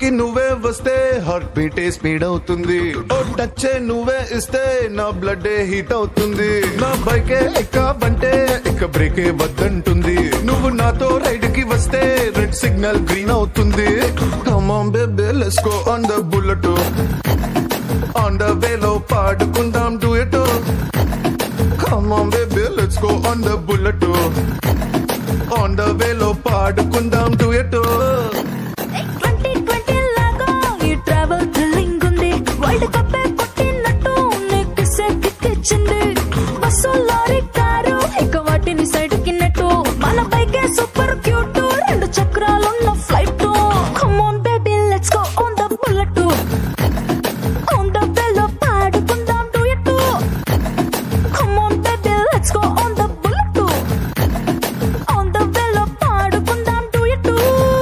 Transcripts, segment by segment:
కి నువ్వే వస్తే హార్ట్ బీటే స్పీడ్ అవుతుంది ఓ టచ్ నువ్వే ఇస్తే నా బ్లడ్ హీట్ అవుతుంది నా బైకే ఎక్కాబంటే ఇక బ్రేకే వద్దంటుంది నువ్వు నాతో రైడ్ కి వస్తే రెడ్ సిగ్నల్ గ్రీన్ అవుతుంది come on baby let's go on the bullet on the వేలో పాడుకుందాం duet come on baby let's go on the bullet on the వేలో పాడుకుందాం డూయట్ ట్వంటీ ట్వంటీ లాగా ఈ ట్రావెల్ థ్రిల్లింగ్ ఉంది వరల్డ్ కప్ కొట్టినట్టు నెక్కిసే కిక్కిచ్చింది బస్సు లారీ కారు ఇక వాటిని సైడ్ కిన్నట్టు మన బైకే సూపర్ క్యూట్ రెండు చక్రాలున్న flight come on baby let's go on the bullet on the వేలో పాడుకుందాం duet come on baby let's go on the bullet on the వేలో పాడుకుందాం డూయట్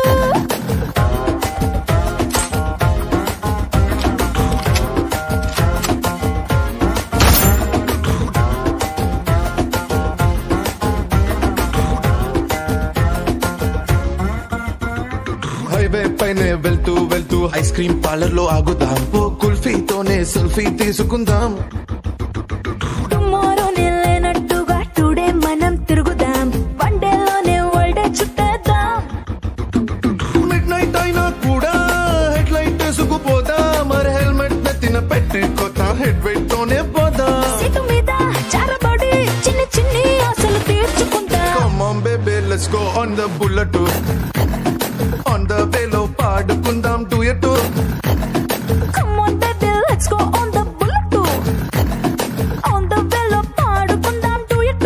హైవే పైనే వెళ్తూ వెళ్తూ ఐస్ క్రీమ్ పార్లర్ లో ఆగుదాం ఓ కుల్ఫీతోనే సెల్ఫీ తీసుకుందాం టుమారో లేనట్టుగా టుడే మనం తిరుగుదాం వన్ డేలోనే వరల్డ్ చుట్టేద్దాం మిడ్ నైట్ అయినా కూడా హెడ్ లైట్ వేసుకుపోదా మరి హెల్మెట్ నెత్తిన పెట్టుకోతా హెడ్ వెయిట్ తోనే పోదా సీటు మీద చారబడి చిన్ని చిన్ని ఆశలు తీర్చుకుంటా Come on baby let's go on the bullet on the వేలో పాడుకుందాం duet come on baby let's go on the bullet on the వేలో పాడుకుందాం డూయట్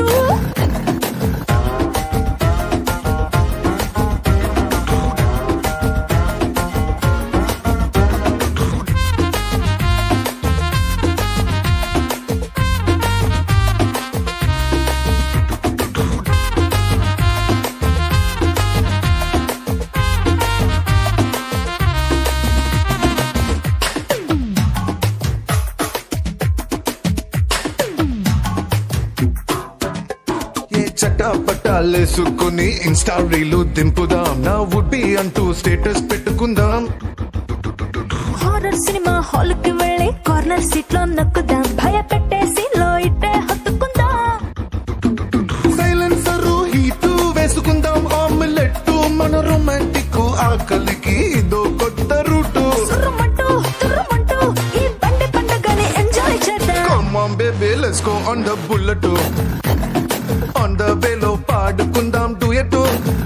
ఏ చట్టా పట్టాలేసుకుని ఇన్స్టా రీలు దింపుదాం నా వుడ్ బి అంటూ స్టేటస్ పెట్టుకుందాం హారర్ సినిమా హాల్ కి వెళ్ళి కార్నర్ సీట్ లో నక్కుదాం భయపెట్టేసి లో ఇట్టే హత్తుకుందాం సైలెన్సర్ హీట్ వేసుకుందాం ఆమ్లెట్ మన రొమాంటిక్ ఆకలికి ఇదో కొత్త రూటు సుర్రుమంటూ తుర్రుమంటూ ఈ బండి పండుగని ఎంజాయ్ చేద్దాం Come on baby let's go on the bullet on the వేలో పాడుకుందాం డూయట్